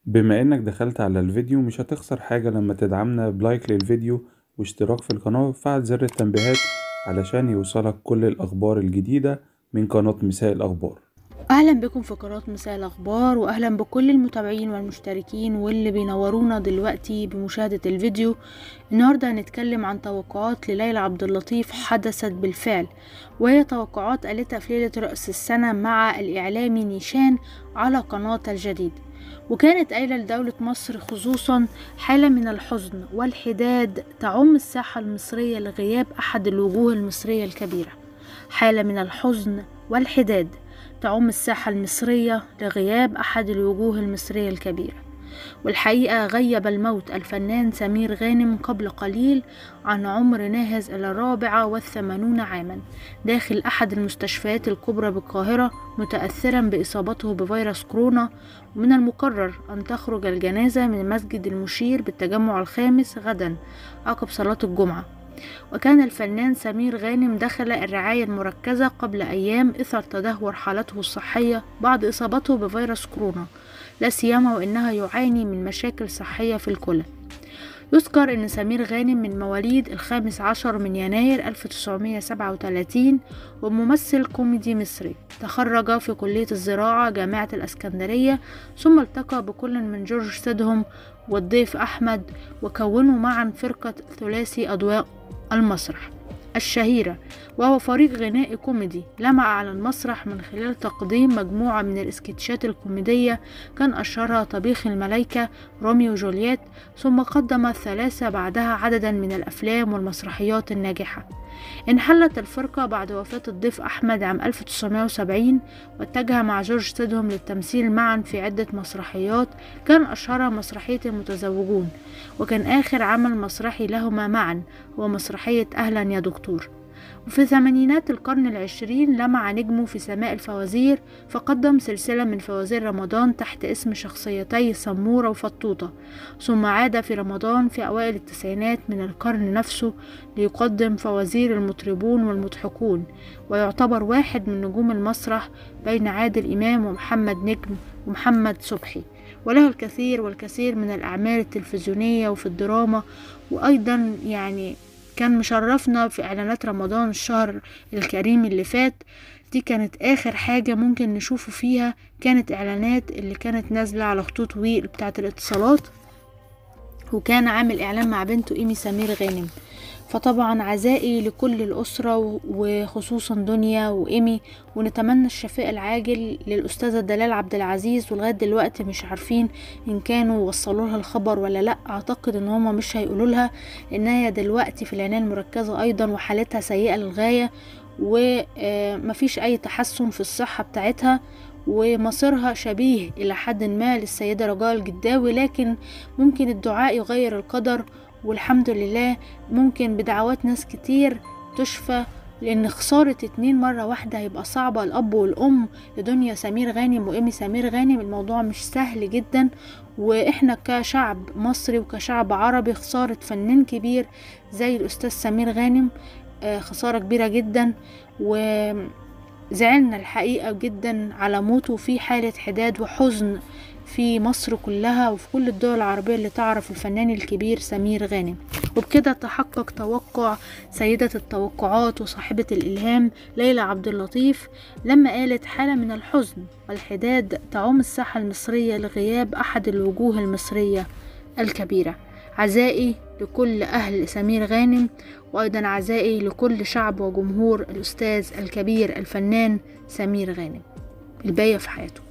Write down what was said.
بما انك دخلت على الفيديو مش هتخسر حاجة لما تدعمنا بلايك للفيديو واشتراك في القناة وفعل زر التنبيهات علشان يوصلك كل الأخبار الجديدة من قناة مساء الأخبار اهلا بكم في قناة مساء الاخبار واهلا بكل المتابعين والمشتركين واللي بينورونا دلوقتي بمشاهدة الفيديو النهاردة هنتكلم عن توقعات لليلى عبد اللطيف حدثت بالفعل وهي توقعات قالتها في ليلة رأس السنة مع الاعلامي نيشان على قناة الجديد وكانت قايلة لدولة مصر خصوصا حالة من الحزن والحداد تعم الساحة المصرية لغياب أحد الوجوه المصرية الكبيرة حالة من الحزن والحداد تعم الساحة المصرية لغياب أحد الوجوه المصرية الكبيرة والحقيقة غيب الموت الفنان سمير غانم قبل قليل عن عمر ناهز إلى الرابعة والثمانون عاما داخل أحد المستشفيات الكبرى بالقاهرة متأثرا بإصابته بفيروس كورونا ومن المقرر أن تخرج الجنازة من مسجد المشير بالتجمع الخامس غدا عقب صلاة الجمعة وكان الفنان سمير غانم دخل الرعاية المركزة قبل أيام إثر تدهور حالته الصحية بعد إصابته بفيروس كورونا لا سيما وإنها يعاني من مشاكل صحية في الكلى يذكر أن سمير غانم من مواليد الخامس عشر من يناير 1937 وممثل كوميدي مصري تخرج في كلية الزراعة جامعة الأسكندرية ثم التقى بكل من جورج سيدهم والضيف أحمد وكونوا معا فرقة ثلاثي أضواء المسرح الشهيرة وهو فريق غنائي كوميدي لمع على المسرح من خلال تقديم مجموعة من الاسكتشات الكوميدية كان أشهرها طبيخ الملايكة روميو وجولييت ثم قدم الثلاثة بعدها عددا من الأفلام والمسرحيات الناجحة انحلت الفرقة بعد وفاة الضيف أحمد عام 1970 واتجه مع جورج سيدهم للتمثيل معا في عدة مسرحيات كان أشهرها مسرحية المتزوجون وكان آخر عمل مسرحي لهما معا هو مسرحية أهلا يا دكتور وفي ثمانينات القرن العشرين لمع نجمه في سماء الفوازير فقدم سلسلة من فوازير رمضان تحت اسم شخصيتي سمورة وفطوطة ثم عاد في رمضان في أوائل التسعينات من القرن نفسه ليقدم فوازير المطربون والمضحكون ويعتبر واحد من نجوم المسرح بين عادل إمام ومحمد نجم ومحمد صبحي وله الكثير والكثير من الأعمال التلفزيونية وفي الدراما وأيضا يعني كان مشرفنا في اعلانات رمضان الشهر الكريم اللي فات دي كانت اخر حاجة ممكن نشوفه فيها كانت اعلانات اللي كانت نازلة على خطوط وي بتاعة الاتصالات وكان عامل اعلان مع بنته ايمي سمير غانم فطبعا عزائي لكل الأسرة وخصوصا دنيا وإيمي ونتمنى الشفاء العاجل للأستاذة دلال عبد العزيز ولغاية دلوقتي مش عارفين إن كانوا وصلوا لها الخبر ولا لأ أعتقد إن هما مش هيقولوا لها إنها دلوقتي في العناية المركزة أيضا وحالتها سيئة للغاية ومفيش أي تحسن في الصحة بتاعتها ومصيرها شبيه إلى حد ما للسيدة رجاء الجداوي لكن ممكن الدعاء يغير القدر والحمد لله ممكن بدعوات ناس كتير تشفى لان خسارة اتنين مرة واحدة هيبقى صعبة الاب والام لدنيا سمير غانم وايمي سمير غانم الموضوع مش سهل جدا واحنا كشعب مصري وكشعب عربي خسارة فنان كبير زي الاستاذ سمير غانم خسارة كبيرة جدا وزعلنا الحقيقة جدا على موته في حالة حداد وحزن في مصر كلها وفي كل الدول العربية اللي تعرف الفنان الكبير سمير غانم وبكده تحقق توقع سيدة التوقعات وصاحبة الإلهام ليلى عبد اللطيف لما قالت حالة من الحزن والحداد تعم الساحة المصرية لغياب أحد الوجوه المصرية الكبيرة عزائي لكل أهل سمير غانم وأيضا عزائي لكل شعب وجمهور الأستاذ الكبير الفنان سمير غانم الباقية في حياته